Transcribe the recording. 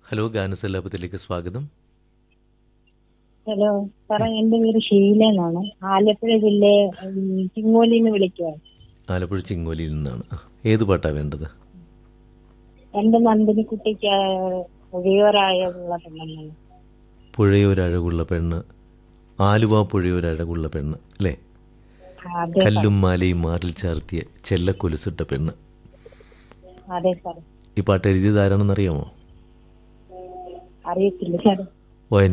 hello ഗാനസല്ലാപത്തിലേക്ക് സ്വാഗതം hello സാറേ എന്റെ പേര് ഷീല എന്നാണ് ആലപ്പുഴ ജില്ലയെ ചിങ്ങോലിൽ നിന്ന് വിളിക്കുക ആലപ്പുഴ ചിങ്ങോലിയിൽ നിന്നാണ് ആ, ഏത് പാട്ടാ വേണ്ടത് എന്റെ നന്ദിനിക്കുട്ടിക്ക് ഒഴിയോരായുള്ള പെണ്ണെന്നാണ് പുഴയൊരഴകുള്ള പെണ്ണ് ആലുവ പുഴയൊരഴകുള്ള പെണ്ണ് അല്ലേ അതെ സാർ കല്ലും മാലയും മാറിൽ ചാർത്തിയ ചെല്ലക്കൊലുസിട്ട പെണ്ണ് അതെ സാർ ഈ പാട്ട് എഴുതിയത് ആരാണെന്നറിയാമോ അറിയത്തില്ല സാർ